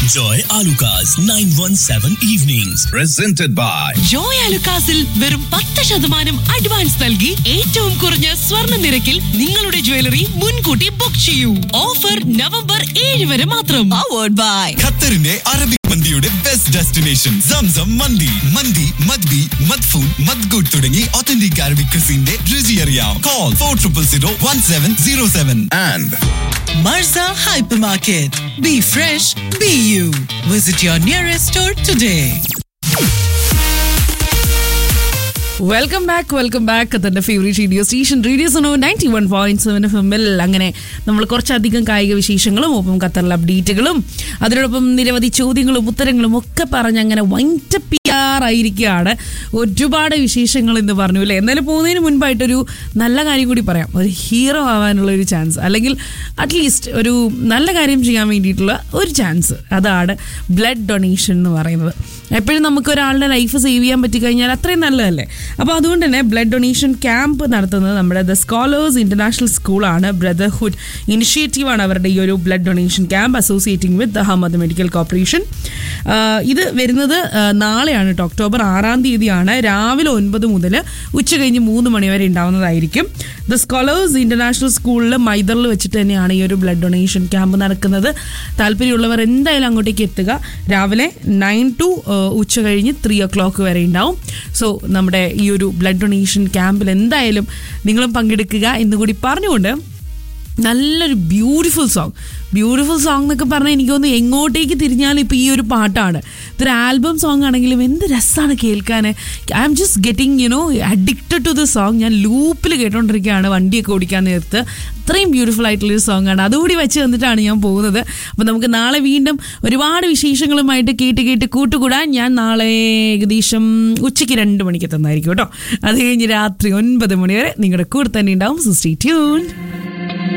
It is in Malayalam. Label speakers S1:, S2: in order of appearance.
S1: Enjoy Alucard's 917 evenings. Presented by
S2: Joy അലുക്കാസിൽ വെറും പത്ത് ശതമാനം അഡ്വാൻസ് നൽകി ഏറ്റവും കുറഞ്ഞ സ്വർണ്ണ നിരക്കിൽ നിങ്ങളുടെ ജ്വല്ലറി മുൻകൂട്ടി ബുക്ക് ചെയ്യൂ ഓഫർ നവംബർ ഏഴ് വരെ മാത്രം പവേർഡ് ബൈ
S3: ഖത്തറിന്റെ അറബിക് മന്തിയുടെ ബെസ്റ്റ് ഡെസ്റ്റിനേഷൻ സംസം മന്തി മന്തി മദ്ബി മദ്ഫൂൺ മദ്ഗുഡ് തുടങ്ങി ഒത്തന്റിക് അറബിക് ക്രിസിന്റെ രുചി അറിയാം call four triple zero one seven zero seven
S1: and
S4: Marza Hypermarket. Be fresh, be you. Visit your nearest store today.
S5: Welcome back welcome back തന്റെ ഫേവറേറ്റ് റേഡിയോ സ്റ്റേഷൻ റേഡിയോ സോണോ ninety one point seven F എമ്മിൽ അങ്ങനെ നമ്മൾ കുറച്ചധികം കായിക വിശേഷങ്ങളും ഒപ്പം ഖത്തറിലെ അപ്ഡേറ്റുകളും അതിനോടൊപ്പം നിരവധി ചോദ്യങ്ങളും ഉത്തരങ്ങളും ഒക്കെ പറഞ്ഞ് അങ്ങനെ വൈൻഡപ്പ് ചെയ്യാറായിരിക്കുകയാണ് ഒരുപാട് വിശേഷങ്ങൾ എന്ന് പറഞ്ഞു അല്ലേ എന്നാലും പോകുന്നതിന് മുൻപായിട്ടൊരു നല്ല കാര്യം കൂടി പറയാം ഒരു ഹീറോ ആവാനുള്ള ഒരു ചാൻസ് അല്ലെങ്കിൽ അറ്റ്ലീസ്റ്റ് ഒരു നല്ല കാര്യം ചെയ്യാൻ വേണ്ടിയിട്ടുള്ള ഒരു ചാൻസ് അതാണ് ബ്ലഡ് ഡൊണേഷൻ എന്ന് പറയുന്നത് എപ്പോഴും നമുക്ക് ഒരാളുടെ ലൈഫ് സേവ് ചെയ്യാൻ പറ്റിക്കഴിഞ്ഞാൽ അത്രയും നല്ലതല്ലേ അപ്പോൾ അതുകൊണ്ട് തന്നെ ബ്ലഡ് ഡൊണേഷൻ ക്യാമ്പ് നടത്തുന്നത് നമ്മുടെ ദ സ്കോളേഴ്സ് ഇന്റർനാഷണൽ സ്കൂളാണ് ബ്രദർഹുഡ് ഇനിഷ്യേറ്റീവാണ് അവരുടെ ഈ ഒരു blood donation camp associating with the Ahmed medical corporation ഇത് വരുന്നത് ആ, നാളെയാണ് കേട്ടോ ഒക്ടോബർ ആറാം തീയതിയാണ് രാവിലെ ഒൻപത് മുതൽ ഉച്ച കഴിഞ്ഞ് മൂന്ന് മണി വരെ ഉണ്ടാവുന്നതായിരിക്കും ദ സ്കോളേഴ്സ് ഇന്റർനാഷണൽ സ്കൂളിൽ മൈദറിൽ വെച്ചിട്ട് തന്നെയാണ് ഈ ഒരു ബ്ലഡ് ഡൊണേഷൻ ക്യാമ്പ് നടക്കുന്നത് താല്പര്യമുള്ളവർ എന്തായാലും അങ്ങോട്ടേക്ക് എത്തുക രാവിലെ നയൻ ടു ഉച്ച കഴിഞ്ഞ് ത്രീ ഒ ക്ലോക്ക് വരെ ഉണ്ടാവും സോ നമ്മുടെ ഈ ഒരു ബ്ലഡ് ഡൊണേഷൻ ക്യാമ്പിൽ എന്തായാലും നിങ്ങളും പങ്കെടുക്കുക എന്നുകൂടി പറഞ്ഞുകൊണ്ട് നല്ലൊരു ബ്യൂട്ടിഫുൾ സോങ് ബ്യൂട്ടിഫുൾ സോങ് എന്നൊക്കെ പറഞ്ഞാൽ എനിക്ക് തോന്നുന്നു എങ്ങോട്ടേക്ക് തിരിഞ്ഞാലും ഇപ്പോൾ ഈ ഒരു പാട്ടാണ് ഇതൊരു ആൽബം സോങ് ആണെങ്കിലും എന്ത് രസമാണ് കേൾക്കാൻ I'm just getting you know addicted to the song ഞാൻ ലൂപ്പിൽ കേട്ടോണ്ടിരിക്കുകയാണ് വണ്ടിയൊക്കെ ഓടിക്കാൻ നേരത്ത് അത്രയും ബ്യൂട്ടിഫുൾ ആയിട്ടുള്ളൊരു സോങ് ആണ് അതുകൂടി വെച്ച് തന്നിട്ടാണ് ഞാൻ പോകുന്നത് അപ്പോൾ നമുക്ക് നാളെ വീണ്ടും ഒരുപാട് വിശേഷങ്ങളുമായിട്ട് കേട്ട് കേട്ട് കൂട്ടുകൂടാൻ ഞാൻ നാളെ ഏകദേശം ഉച്ചയ്ക്ക് രണ്ട് മണിക്ക് തന്നായിരിക്കും കേട്ടോ അത് കഴിഞ്ഞ് രാത്രി ഒൻപത് മണി വരെ നിങ്ങളുടെ കൂടെ തന്നെ ഉണ്ടാവും സോ സ്റ്റേ ട്യൂൺ